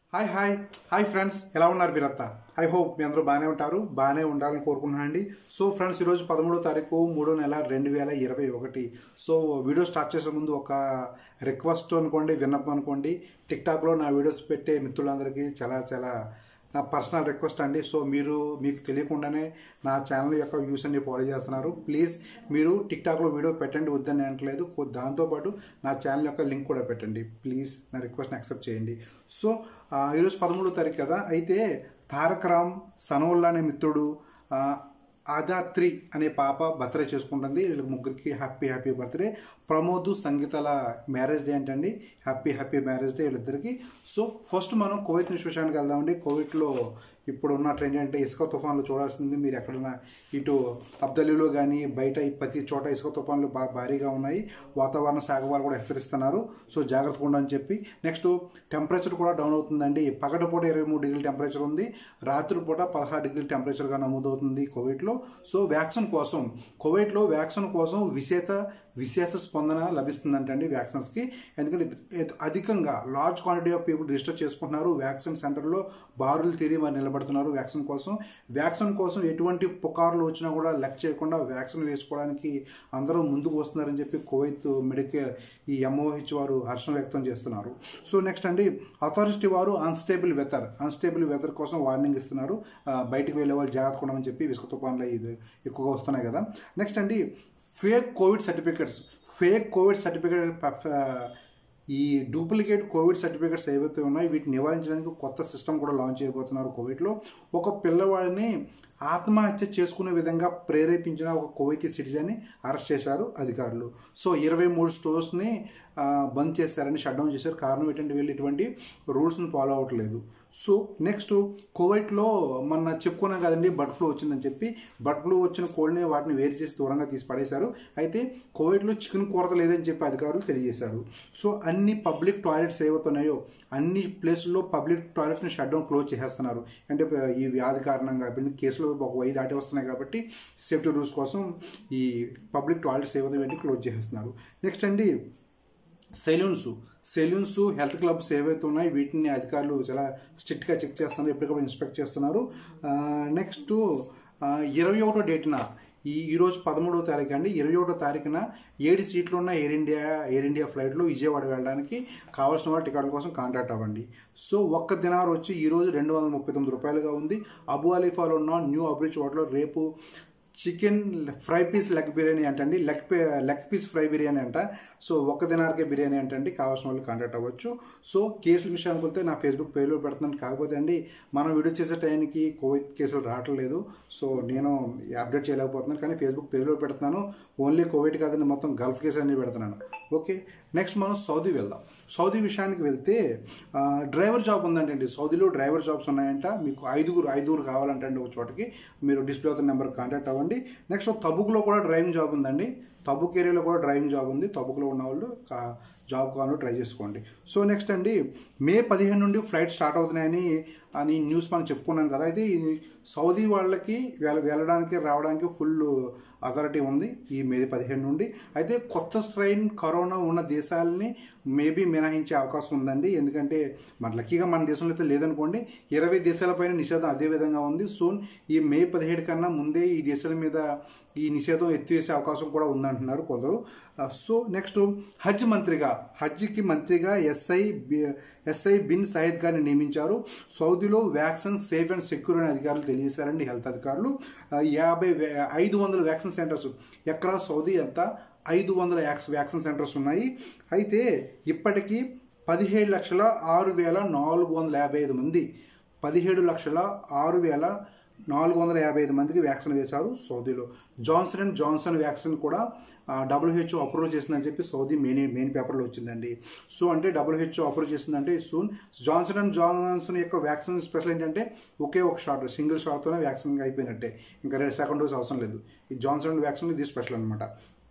hi hi hi friends ఎలా ఉన్నారు మీరంతా ఐ హోప్ మీ అందరూ బాగానే ఉంటారు బాగానే ఉండాలని కోరుకుంటున్నాను అండి సో ఫ్రెండ్స్ ఈరోజు పదమూడో తారీఖు మూడో నెల రెండు వేల ఇరవై ఒకటి సో వీడియో స్టార్ట్ చేసే ముందు ఒక రిక్వెస్ట్ అనుకోండి విన్నపం అనుకోండి టిక్టాక్లో నా వీడియోస్ పెట్టే మిత్రులందరికీ చాలా చాలా నా పర్సనల్ రిక్వెస్ట్ అండి సో మీరు మీకు తెలియకుండానే నా ఛానల్ యొక్క వ్యూస్ అన్ని ఫాలో చేస్తున్నారు ప్లీజ్ మీరు టిక్టాక్లో వీడియో పెట్టండి వద్దని అనట్లేదు కొ- దాంతోపాటు నా ఛానల్ యొక్క లింక్ కూడా పెట్టండి ప్లీజ్ నా రిక్వెస్ట్ని యాక్సెప్ట్ చేయండి సో ఆ, ఈరోజు పదమూడో తారీఖు కదా అయితే తారక రామ్ సనవుల్లా అనే మిత్రుడు ఆ, ఆదాత్రి అనే పాప బర్త్డే చేసుకుంటుంది వీళ్ళకి ముగ్గురికి హ్యాపీ హ్యాపీ బర్త్డే ప్రమోద్ సంగీతల మ్యారేజ్ డే ఏంటండి హ్యాపీ హ్యాపీ మ్యారేజ్ డే వీళ్ళిద్దరికి సో ఫస్ట్ మనం కోవిడ్ న్యూస్ విషయానికి వెళ్దామండి కోవిడ్లో ఇప్పుడు ఉన్న ట్రెండ్ అంటే ఇసుక తుఫాన్లు చూడాల్సింది మీరు ఎక్కడైనా ఇటు అబ్దలీలో కానీ బయట ఈ ప్రతి చోట ఇసుక తుఫాన్లు బాగా భారీగా ఉన్నాయి వాతావరణ శాఖ వారు కూడా హెచ్చరిస్తున్నారు సో జాగ్రత్తగా ఉండని చెప్పి నెక్స్ట్ టెంపరేచర్ కూడా డౌన్ అవుతుందండి పగటిపూట ఇరవై మూడు డిగ్రీల టెంపరేచర్ ఉంది రాత్రిపూట పదహారు డిగ్రీల టెంపరేచర్గా నమోదవుతుంది కోవిడ్లో సో వ్యాక్సిన్ కోసం కోవిడ్లో వ్యాక్సిన్ కోసం విశేష విశేష స్పందన లభిస్తుందంటండి వ్యాక్సిన్స్కి ఎందుకంటే ఎ- అధికంగా large quantity of people register చేసుకుంటున్నారు వ్యాక్సిన్ సెంటర్లో బారులు తీరి మరి నిలబడుతున్నారు వ్యాక్సిన్ కోసం వ్యాక్సిన్ కోసం ఎటువంటి పుకార్లు వచ్చినా కూడా లెక్క చేయకుండా వ్యాక్సిన్ వేసుకోవడానికి అందరూ ముందుకు వస్తున్నారని చెప్పి కువైత్ మెడికల్ ఈ ఎంఓహెచ్ వారు హర్షం వ్యక్తం చేస్తున్నారు సో నెక్స్ట్ అండి అథారిటీ వారు అన్స్టేబుల్ వెదర్ అన్స్టేబుల్ వెదర్ కోసం వార్నింగ్ ఇస్తున్నారు ఆ, బయటికి వెళ్ళే వాళ్ళు జాగ్రత్త ఉండమని చెప్పి విసుక తుఫాన్లు ఇది ఎక్కువగా వస్తున్నాయి కదా నెక్స్ట్ అండి fake Covid certificates fake Covid certificate ఈ డూప్లికేట్ కోవిడ్ సర్టిఫికేట్స్ ఏవైతే ఉన్నాయో వీటిని నివారించడానికి కొత్త సిస్టమ్ కూడా లాంచ్ చేయబోతున్నారు కోవిడ్లో ఒక పిల్లవాడిని ఆత్మహత్య చేసుకునే విధంగా ప్రేరేపించిన ఒక కోవిడ్ సిటిజన్ని అరెస్ట్ చేశారు అధికారులు సో ఇరవై మూడు స్టోర్స్ని ఆ, బంద్ చేశారని షట్ డౌన్ చేశారు కారణం ఏంటంటే వీళ్ళు ఇటువంటి రూల్స్ని ఫాలో అవ్వట్లేదు సో నెక్స్ట్ కోవిడ్లో మొన్న చెప్పుకున్నాం కదండి బర్డ్ ఫ్లూ వచ్చిందని చెప్పి బర్డ్ ఫ్లూ వచ్చిన కోడిని వాటిని వేరు చేసి దూరంగా తీసి పడేశారు అయితే కోవిడ్లో చికెన్ కొరత లేదని చెప్పి అధికారులు తెలియజేశారు సో అన్ని పబ్లిక్ టాయిలెట్స్ ఏవైతున్నాయో అన్ని ప్లేసుల్లో పబ్లిక్ టాయిలెట్స్ని షట్ డౌన్ క్లోజ్ చేసేస్తున్నారు అంటే ప- ఈ వ్యాధి కారణంగా ఇప్పుడు కేసులు ఒక వై దాటి వస్తున్నాయి కాబట్టి సేఫ్టీ రూల్స్ కోసం ఈ పబ్లిక్ టాయిలెట్స్ ఏవైతే ఇవన్నీ క్లోజ్ చేసేస్తున్నారు నెక్స్ట్ అండి సెలూన్స్ సెలూన్స్ హెల్త్ క్లబ్స్ ఏవైతే ఉన్నాయో వీటిని అధికారులు చాలా స్ట్రిక్ట్గా చెక్ చేస్తున్నారు ఎప్పటికప్పుడు ఇన్స్పెక్ట్ చేస్తున్నారు నెక్స్ట్ ఇరవై ఒకటో డేట్న ఈ ఈరోజు పదమూడవ తారీఖు అండి ఇరవై ఒకటో తారీఖున ఏడు సీట్లు ఉన్న ఎయిర్ ఇండియా ఎయిర్ ఇండియా ఫ్లైట్లో విజయవాడ వెళ్ళడానికి కావాల్సిన వాళ్ళ టికెట్ల కోసం కాంటాక్ట్ అవ్వండి సో ఒక్క దినార్ వచ్చి ఈరోజు రెండు వందల ముప్పై తొమ్మిది రూపాయలుగా ఉంది అబు అలీఫాలో ఉన్న న్యూ అబ్రిచ్ హోటల్లో రేపు chicken fry piece leg biryani అంటండి లెగ్ పీ లెగ్ పీస్ ఫ్రై బిర్యానీ అంట సో ఒక్క దినారకే బిర్యానీ అంటండి కావాల్సిన వాళ్ళు కాంటాక్ట్ అవ్వచ్చు సో కేసుల విషయానికి వెళ్తే నా ఫేస్బుక్ పేజ్లో పెడుతున్నాను కాకపోతే అండి మనం వీడియో చేసే టైంకి కోవిడ్ కేసులు రావట్లేదు సో నేను అప్డేట్ చేయలేకపోతున్నాను కానీ ఫేస్బుక్ పేజ్లో పెడుతున్నాను ఓన్లీ కోవిడ్ కాదండి మొత్తం గల్ఫ్ కేసు అన్ని పెడుతున్నాను ఓకే నెక్స్ట్ మనం సౌదీ వెళ్దాం సౌదీ విషయానికి వెళ్తే ఆ, డ్రైవర్ జాబ్ ఉందంటండి సౌదీలో డ్రైవర్ జాబ్స్ ఉన్నాయంట మీకు ఐదుగురు ఐదుగురు కావాలంటండి ఒక చోటకి మీరు డిస్ప్లే అవుతున్న నెంబర్ కాంటాక్ట్ అవ్వండి నెక్స్ట్ తబుక్లో కూడా డ్రైవింగ్ జాబ్ ఉందండి తబుక్ ఏరియాలో కూడా డ్రైవింగ్ జాబ్ ఉంది తబుక్లో ఉన్న వాళ్ళు కా- జాబ్ కావాలో ట్రై చేసుకోండి సో నెక్స్ట్ అండి మే పదిహేను నుండి ఫ్లైట్ స్టార్ట్ అవుతున్నాయని అని న్యూస్ మనం చెప్పుకున్నాం కదా అయితే ఈ సౌదీ వాళ్ళకి వెళ్ళ వెళ్ళడానికి రావడానికి ఫుల్ అథారిటీ ఉంది ఈ మే పదిహేను నుండి అయితే కొత్త స్ట్రెయిన్ కరోనా ఉన్న దేశాలని మేబీ మినహాయించే అవకాశం ఉందండి ఎందుకంటే మన లక్కీగా మన దేశంలో అయితే లేదనుకోండి ఇరవై దేశాలపైన నిషేధం అదే విధంగా ఉంది సూన్ ఈ మే పదిహేడు కన్నా ముందే ఈ దేశాల మీద ఈ నిషేధం ఎత్తివేసే అవకాశం కూడా ఉందంటున్నారు కొందరు ఆ, సో నెక్స్ట్ హజ్ మంత్రిగా హజ్కి మంత్రిగా ఎస్ఐ బి- ఎస్ఐ బిన్ సయద్ గారిని నియమించారు సౌదీలో వ్యాక్సిన్ సేఫ్ అండ్ సెక్యూర్ అనే అధికారులు తెలియజేశారండి హెల్త్ అధికారులు ఆ, యాభై వే- ఐదు వందల వ్యాక్సిన్ సెంటర్స్ ఎక్కడ సౌదీ అంతా ఐదు వందల యాక్స్ వ్యాక్సిన్ సెంటర్స్ ఉన్నాయి అయితే ఇప్పటికీ పదిహేడు లక్షల ఆరు వేల నాలుగు వందల యాభై ఐదు మంది పదిహేడు లక్షల ఆరు వేల నాలుగు వందల యాభై ఐదు మందికి వ్యాక్సిన్ వేశారు సౌదీలో జాన్సన్ అండ్ జాన్సన్ వ్యాక్సిన్ కూడా డబ్ల్యూహెచ్ఓ అప్రూవ్ చేసిందని చెప్పి సౌదీ మెయిన్ మెయిన్ పేపర్లో వచ్చిందండి సో అంటే డబ్ల్యూహెచ్ఓ అప్రూవ్ చేసిందంటే సూన్ జాన్సన్ అండ్ జాన్సన్ యొక్క వ్యాక్సిన్ స్పెషల్ ఏంటంటే ఒకే ఒక షాట్ సింగిల్ షాట్తోనే వ్యాక్సిన్ అయిపోయినట్టే ఇంకా సెకండ్ డోస్ అవసరం లేదు ఈ జాన్సన్ అండ్ వ్యాక్సిన్ ఇది స్పెషల్ అనమాట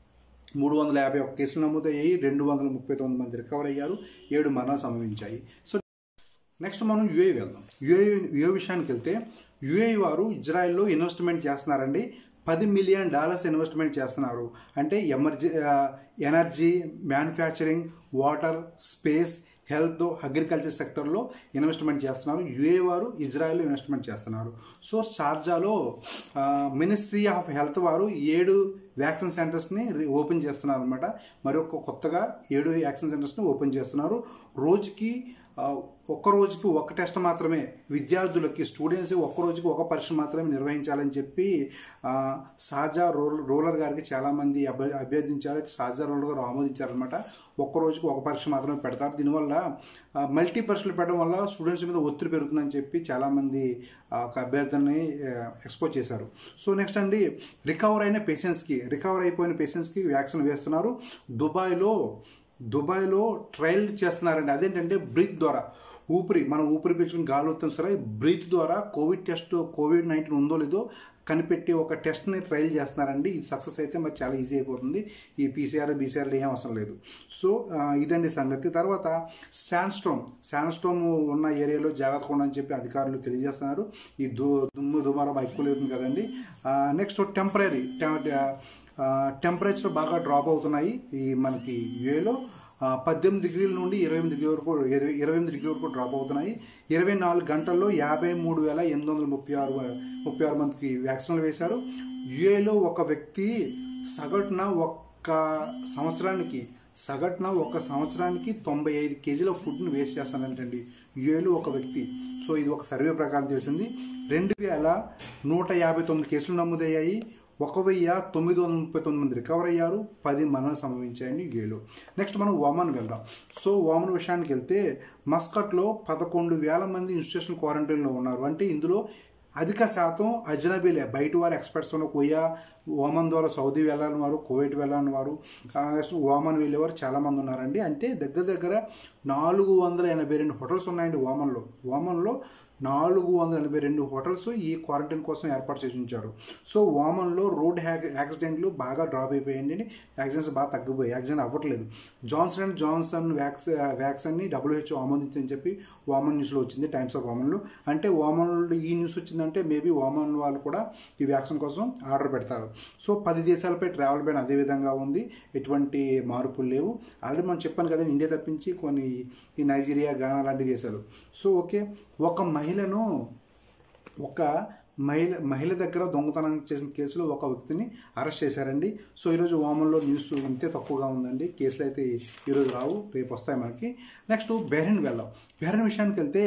మూడు వందల యాభై ఒక్క కేసులు నమోదయ్యాయి రెండు వందల ముప్పై తొమ్మిది మంది రికవర్ అయ్యారు ఏడు మరణాలు సంభవించాయి సో నెక్స్ట్ మనం యుఏ వెళ్దాం యుఏ యుఏ విషయానికి వెళ్తే యుఏ వారు ఇజ్రాయెల్లో ఇన్వెస్ట్మెంట్ చేస్తున్నారండి పది మిలియన్ డాలర్స్ ఇన్వెస్ట్మెంట్ చేస్తున్నారు అంటే ఎమర్జీ energy manufacturing water space health agriculture సెక్టర్లో ఇన్వెస్ట్మెంట్ చేస్తున్నారు యుఏ వారు ఇజ్రాయెల్లో ఇన్వెస్ట్మెంట్ చేస్తున్నారు సో షార్జాలో మినిస్ట్రీ ఆఫ్ హెల్త్ వారు ఏడు వ్యాక్సిన్ సెంటర్స్ని ఓపెన్ చేస్తున్నారు అనమాట మరి ఒక కొత్తగా ఏడు వ్యాక్సిన్ సెంటర్స్ని ఓపెన్ చేస్తున్నారు రోజుకి ఆ, ఒక్క రోజుకి ఒక టెస్ట్ మాత్రమే విద్యార్థులకి స్టూడెంట్స్ ఒక్క రోజుకి ఒక పరీక్ష మాత్రమే నిర్వహించాలని చెప్పి ఆ, సాజా రోల్ రోలర్ గారికి చాలామంది అభ్య అభ్యర్థించారు అయితే సాజా రోలర్ గారు ఆమోదించారనమాట ఒక్క రోజుకి ఒక పరీక్ష మాత్రమే పెడతారు దీనివల్ల ఆ, మల్టీ పరీక్షలు పెట్టడం వల్ల స్టూడెంట్స్ మీద ఒత్తిడి పెరుగుతుందని చెప్పి చాలామంది ఆ ఒక అభ్యర్థుల్ని ఎక్స్పోజ్ చేశారు సో నెక్స్ట్ అండి రికవర్ అయిన పేషెంట్స్కి రికవర్ అయిపోయిన పేషెంట్స్కి వ్యాక్సిన్ వేస్తున్నారు దుబాయ్లో దుబాయ్లో ట్రయల్ చేస్తున్నారండి అదేంటంటే బ్రీత్ ద్వారా ఊపిరి మనం ఊపిరి పీల్చుకుని గాలి వస్తుంది సరే బ్రీత్ ద్వారా కోవిడ్ టెస్ట్ కోవిడ్ నైన్టీన్ ఉందో లేదో కనిపెట్టి ఒక టెస్ట్ని ట్రయల్ చేస్తున్నారండి ఇది సక్సెస్ అయితే మరి చాలా ఈజీ అయిపోతుంది ఈ పీసీఆర్ బీసీఆర్లు ఏం అవసరం లేదు సో ఆ, ఇదండి సంగతి తర్వాత శాండ్ స్టోమ్ శాండ్ స్టోమ్ ఉన్న ఏరియాలో జాగ్రత్తగా ఉండని చెప్పి అధికారులు తెలియజేస్తున్నారు ఈ దు దుమ్ము దుమారం ఎక్కువ లేదు కదండి నెక్స్ట్ టెంపరీ టెంపరేచర్ బాగా డ్రాప్ అవుతున్నాయి ఈ మనకి యూఏలో పద్దెనిమిది డిగ్రీల నుండి ఇరవై ఎనిమిది డిగ్రీ వరకు ఇరవై ఇరవై ఎనిమిది డిగ్రీ వరకు డ్రాప్ అవుతున్నాయి ఇరవై నాలుగు గంటల్లో యాభై మూడు వేల ఎనిమిది వందల ముప్పై ఆరు ముప్పై ఆరు మందికి వ్యాక్సిన్లు వేశారు యుఏలో ఒక వ్యక్తి సగటున ఒక్క సంవత్సరానికి సగటున ఒక సంవత్సరానికి తొంభై ఐదు కేజీల ఫుడ్ని వేస్ట్ చేస్తానంటండి యుఏలో ఒక వ్యక్తి సో ఇది ఒక సర్వే ప్రకారం తెలిసింది రెండు వేల నూట యాభై తొమ్మిది కేసులు నమోదయ్యాయి ఒక వెయ్యి తొమ్మిది వందల ముప్పై తొమ్మిది మంది రికవర్ అయ్యారు పది మరణాలు సంభవించాయండి యూఏలో నెక్స్ట్ మనం ఓమన్ వెళ్దాం సో ఓమన్ విషయానికి వెళ్తే మస్కట్లో పదకొండు వేల మంది ఇన్స్టిట్యూషన్ క్వారంటైన్లో ఉన్నారు అంటే ఇందులో అధిక శాతం అజనబీలే బయట వారు ఎక్స్పర్ట్స్ ఉన్న కొయ్యా ఓమన్ ద్వారా సౌదీ వెళ్ళాలని వారు కువైట్ వెళ్ళాలని వారు ఆ, ఓమన్ వెళ్ళేవారు చాలామంది ఉన్నారండి అంటే దగ్గర దగ్గర నాలుగు వందల ఎనభై రెండు హోటల్స్ ఉన్నాయండి ఓమన్లో ఓమన్లో నాలుగు వందల ఎనభై రెండు హోటల్స్ ఈ క్వారంటైన్ కోసం ఏర్పాటు చేసి ఉంచారు సో ఓమన్లో రోడ్ హ్యాక్ యాక్సిడెంట్లు బాగా డ్రాప్ అయిపోయాయండి యాక్సిడెంట్స్ బాగా తగ్గిపోయాయి యాక్సిడెంట్ అవ్వట్లేదు జాన్సన్ అండ్ జాన్సన్ వ్యాక్స్ వ్యాక్సిన్ని డబ్ల్యూహెచ్ఓ ఆమోదించని చెప్పి ఓమన్ న్యూస్లో వచ్చింది టైమ్స్ ఆఫ్ ఓమన్లో అంటే ఓమన్లో ఈ న్యూస్ వచ్చిందంటే మేబీ ఓమన్ వాళ్ళు కూడా ఈ వ్యాక్సిన్ కోసం ఆర్డర్ పెడతారు సో పది దేశాలపై ట్రావెల్ బ్యాన్ అదే విధంగా ఉంది ఎటువంటి మార్పులు లేవు ఆల్రెడీ మనం చెప్పాను కదా ఇండియా తప్పించి కొన్ని ఈ నైజీరియా గానా లాంటి దేశాలు సో ఓకే ఒక మహిళను ఒక మహిళ మహిళ దగ్గర దొంగతనం చేసిన కేసులో ఒక వ్యక్తిని అరెస్ట్ చేశారండి సో ఈరోజు వామన్లో న్యూస్ ఇంతే తక్కువగా ఉందండి కేసులు అయితే ఈరోజు రావు రేపు వస్తాయి మనకి నెక్స్ట్ బెహ్రెన్ వెళ్దాం బెహ్రెన్ విషయానికి వెళ్తే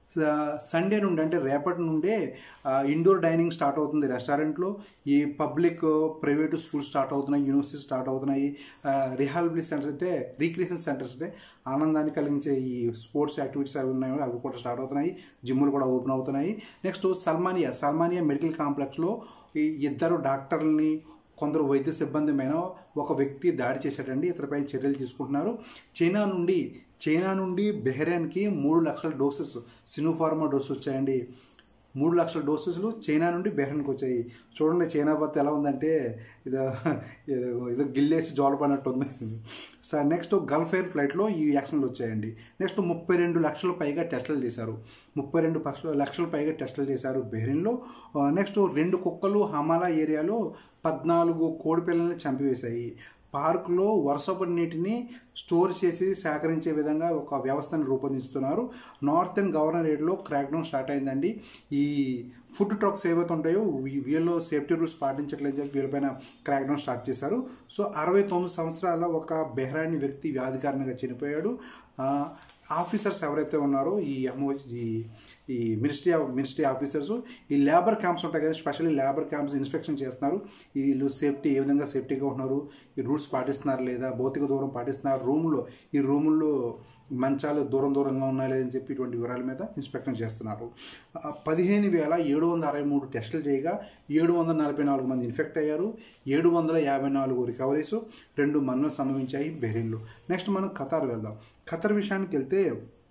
సండే నుండి అంటే రేపటి నుండే ఇండోర్ డైనింగ్ స్టార్ట్ అవుతుంది రెస్టారెంట్లో ఈ పబ్లిక్ ప్రైవేటు స్కూల్స్ స్టార్ట్ అవుతున్నాయి యూనివర్సిటీ స్టార్ట్ అవుతున్నాయి రిహాబిలిటీ సెంటర్స్ అంటే రీక్రియేషన్ సెంటర్స్ అంటే ఆనందాన్ని కలిగించే ఈ స్పోర్ట్స్ యాక్టివిటీస్ అవి ఉన్నాయి అవి కూడా స్టార్ట్ అవుతున్నాయి జిమ్లు కూడా ఓపెన్ అవుతున్నాయి నెక్స్ట్ సల్మానియా సల్మానియా మెడికల్ కాంప్లెక్స్లో ఈ ఇద్దరు డాక్టర్లని కొందరు వైద్య సిబ్బంది మీద ఒక వ్యక్తి దాడి చేశాడండి ఇతరపై చర్యలు తీసుకుంటున్నారు చైనా నుండి చైనా నుండి బెహ్రెయిన్కి మూడు లక్షల డోసెస్ సినోఫార్మా డోసెస్ వచ్చాయండి మూడు లక్షల డోసెస్లు చైనా నుండి బెహ్రెన్కి వచ్చాయి చూడండి చైనా పత్తి ఎలా ఉందంటే ఇదో ఏదో ఏదో గిల్లేసి జోలపడినట్టు ఉంది సార్ నెక్స్ట్ గల్ఫ్ ఎయిర్ ఫ్లైట్లో ఈ యాక్షన్లు వచ్చాయండి నెక్స్ట్ ముప్పై రెండు లక్షల పైగా టెస్టులు చేశారు ముప్పై రెండు లక్షల పైగా టెస్టులు చేశారు బెహ్రెయిన్లో నెక్స్ట్ రెండు కుక్కలు హమాలా ఏరియాలో పద్నాలుగు కోడి పిల్లల్ని చంపివేశాయి పార్కులో వర్షపు నీటిని స్టోర్ చేసి సేకరించే విధంగా ఒక వ్యవస్థను రూపొందిస్తున్నారు నార్థన్ గవర్నర్ ఏరియాలో క్రాక్డౌన్ స్టార్ట్ అయిందండి ఈ ఫుడ్ ట్రక్స్ ఏవైతే ఉంటాయో వీ- వీళ్ళు సేఫ్టీ రూల్స్ పాటించట్లేదు చెప్పి వీళ్ళపైన క్రాక్డౌన్ స్టార్ట్ చేశారు సో అరవై తొమ్మిది సంవత్సరాల ఒక బెహ్రాని వ్యక్తి వ్యాధి కారణంగా చనిపోయాడు ఆ, ఆఫీసర్స్ ఎవరైతే ఉన్నారో ఈ ఎంఓ ఈ ఈ మినిస్ట్రీ ఆఫ్ మినిస్ట్రీ ఆఫీసర్స్ ఈ లేబర్ క్యాంప్స్ ఉంటాయి కదా స్పెషల్లీ లేబర్ క్యాంప్స్ ఇన్స్పెక్షన్ చేస్తున్నారు వీళ్ళు సేఫ్టీ ఏ విధంగా సేఫ్టీగా ఉన్నారు ఈ రూల్స్ పాటిస్తున్నారు లేదా భౌతిక దూరం పాటిస్తున్నారు రూమ్లో ఈ రూముల్లో మంచాలు దూరం దూరంగా ఉన్నాయి లేదని చెప్పి ఇటువంటి వివరాల మీద ఇన్స్పెక్షన్ చేస్తున్నారు ఆ, పదిహేను వేల ఏడు వందల అరవై మూడు టెస్టులు చేయగా ఏడు వందల నలభై నాలుగు మంది ఇన్ఫెక్ట్ అయ్యారు ఏడు వందల యాభై నాలుగు రికవరీస్ రెండు మరణాలు సంభవించాయి బెహ్రెయిన్లో నెక్స్ట్ మనం ఖతార్ వెళ్దాం ఖతార్ విషయానికి వెళ్తే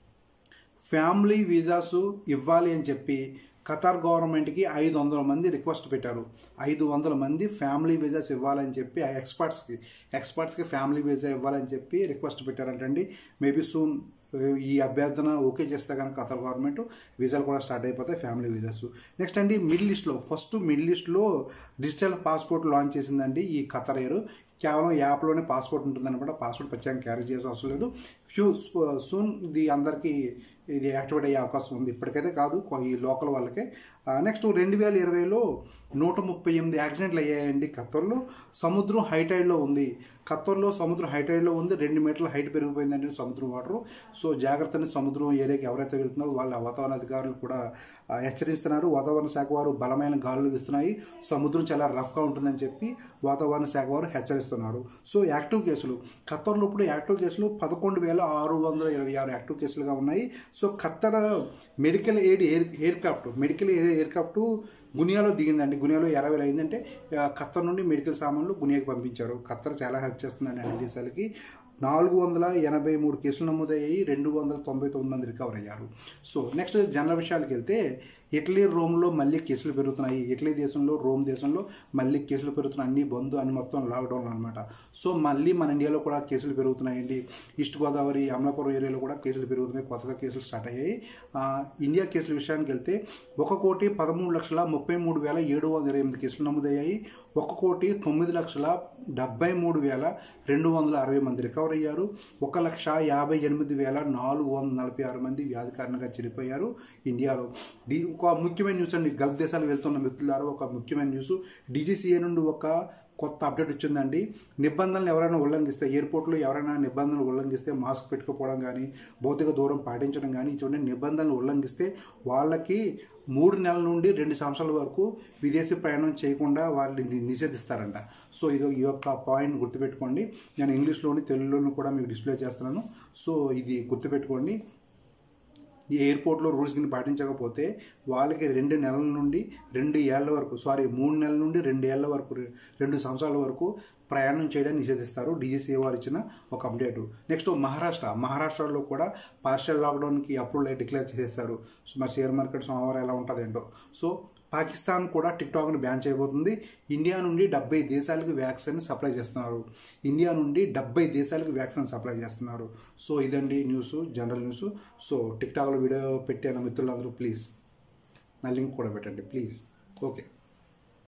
ఫ్యామిలీ వీసాస్ ఇవ్వాలి అని చెప్పి ఖతార్ గవర్నమెంట్కి ఐదు వందల మంది రిక్వెస్ట్ పెట్టారు ఐదు వందల మంది ఫ్యామిలీ వీసాస్ ఇవ్వాలని చెప్పి ఆ ఎక్స్పర్ట్స్కి ఎక్స్పర్ట్స్కి ఫ్యామిలీ వీసా ఇవ్వాలని చెప్పి రిక్వెస్ట్ పెట్టారంటండి మేబీ సూన్ ఈ అభ్యర్థన ఓకే చేస్తే కనుక ఖతార్ గవర్నమెంట్ వీసాలు కూడా స్టార్ట్ అయిపోతాయి ఫ్యామిలీ వీసాస్ నెక్స్ట్ అండి మిడిల్ ఈస్ట్లో ఫస్ట్ మిడిల్ ఈస్ట్లో డిజిటల్ పాస్పోర్ట్ లాంచ్ చేసిందండి ఈ ఖతర్ ఎయిర్ కేవలం యాప్లోనే పాస్వర్డ్ ఉంటుందన్నమాట పాస్వర్డ్ ప్రత్యేకంగా క్యారీ చేయాల్సిన అవసరం లేదు ఫ్యూ సూన్ ఇది అందరికీ ఇది యాక్టివేట్ అయ్యే అవకాశం ఉంది ఇప్పటికైతే కాదు కొ- ఈ లోకల్ వాళ్ళకే నెక్స్ట్ రెండు వేల ఇరవైలో నూట ముప్పై ఎనిమిది యాక్సిడెంట్లు అయ్యాయండి ఖత్తర్లో సముద్రం హై టైడ్లో ఉంది ఖత్తర్లో సముద్రం హై టైడ్లో ఉంది రెండు మీటర్ల హైట్ పెరిగిపోయిందండి సముద్రం వాటర్ సో జాగ్రత్తని సముద్రం ఏరియాకి ఎవరైతే వెళ్తున్నారో వాళ్ళ వాతావరణ అధికారులు కూడా ఆ, హెచ్చరిస్తున్నారు వాతావరణ శాఖ వారు బలమైన గాలులు ఇస్తున్నాయి సముద్రం చాలా రఫ్గా ఉంటుందని చెప్పి వాతావరణ శాఖ వారు హెచ్చరిస్తున్నారు సో యాక్టివ్ కేసులు ఖత్తర్లో ఇప్పుడు యాక్టివ్ కేసులు పదకొండు వేల ఆరు వందల ఇరవై ఆరు యాక్టివ్ కేసులుగా ఉన్నాయి so Qatar medical aid air aircraft medical air aircraft గునియాలో దిగిందండి గునియాలో ఎరవై అయిందంటే ఆ, ఖత్తర్ నుండి మెడికల్ సామాన్లు గునియాకి పంపించారు ఖత్తర్ చాలా హెల్ప్ చేస్తుందండి అన్ని దేశాలకి నాలుగు వందల ఎనభై మూడు కేసులు నమోదయ్యాయి రెండు వందల తొంభై తొమ్మిది మంది రికవర్ అయ్యారు సో నెక్స్ట్ జనరల్ విషయాలకు వెళ్తే ఇటలీ రోమ్లో మళ్ళీ కేసులు పెరుగుతున్నాయి ఇటలీ దేశంలో రోమ్ దేశంలో మళ్ళీ కేసులు పెరుగుతున్నాయి అన్ని బంద్ అని మొత్తం లాక్డౌన్ అనమాట సో మళ్ళీ మన ఇండియాలో కూడా కేసులు పెరుగుతున్నాయండి ఈస్ట్ గోదావరి అమలాపురం ఏరియాలో కూడా కేసులు పెరుగుతున్నాయి కొత్తగా కేసులు స్టార్ట్ అయ్యాయి ఆ, ఇండియా కేసుల విషయానికి వెళ్తే ఒక కోటి పదమూడు లక్షల ముప్పై మూడు వేల ఏడు వందల ఇరవై ఎనిమిది కేసులు నమోదయ్యాయి ఒక కోటి తొమ్మిది లక్షల డెబ్బై మూడు వేల రెండు వందల అరవై మంది రికవర్ అయ్యారు ఒక లక్ష యాభై ఎనిమిది వేల నాలుగు వందల నలభై ఆరు మంది వ్యాధి కారణంగా చనిపోయారు ఇండియాలో డి ఒక ముఖ్యమైన న్యూస్ అండి గల్ఫ్ దేశాలు వెళ్తున్న మిత్రులారా ఒక ముఖ్యమైన న్యూస్ డీజీసీఏ నుండి ఒక కొత్త అప్డేట్ వచ్చిందండి నిబంధనలు ఎవరైనా ఉల్లంఘిస్తే ఎయిర్పోర్ట్లో ఎవరైనా నిబంధనలు ఉల్లంఘిస్తే మాస్క్ పెట్టుకోపోవడం కానీ భౌతిక దూరం పాటించడం కానీ ఇటువంటి నిబంధనలు ఉల్లంఘిస్తే వాళ్ళకి మూడు నెలల నుండి రెండు సంవత్సరాల వరకు విదేశీ ప్రయాణం చేయకుండా వాళ్ళని నిషేధిస్తారంట సో ఇది ఈ యొక్క పాయింట్ గుర్తుపెట్టుకోండి నేను ఇంగ్లీష్లోని తెలుగులోని కూడా మీకు డిస్ప్లే చేస్తున్నాను సో ఇది గుర్తుపెట్టుకోండి ఈ ఎయిర్పోర్ట్లో రూల్స్ కింద పాటించకపోతే వాళ్ళకి రెండు నెలల నుండి రెండు ఏళ్ల వరకు సారీ మూడు నెలల నుండి రెండు ఏళ్ల వరకు రె- రెండు సంవత్సరాల వరకు ప్రయాణం చేయడానికి నిషేధిస్తారు డీజీసీ వారు ఇచ్చిన ఒక అప్డేట్ నెక్స్ట్ మహారాష్ట్ర మహారాష్ట్రలో కూడా పార్షియల్ లాక్డౌన్కి అప్రూవల్ డిక్లేర్ చేసేస్తారు సో మరి షేర్ మార్కెట్ సోమవారం ఎలా ఉంటుందేంటో సో పాకిస్తాన్ కూడా టిక్ టాక్ని బ్యాన్ చేయబోతుంది ఇండియా నుండి డెబ్బై దేశాలకు వ్యాక్సిన్ సప్లై చేస్తున్నారు ఇండియా నుండి డెబ్బై దేశాలకు వ్యాక్సిన్ సప్లై చేస్తున్నారు సో ఇదండి న్యూస్ జనరల్ న్యూస్ సో టిక్ టాక్లో వీడియో పెట్టాను మిత్రులందరూ ప్లీజ్ నా లింక్ కూడా పెట్టండి ప్లీజ్ ఓకే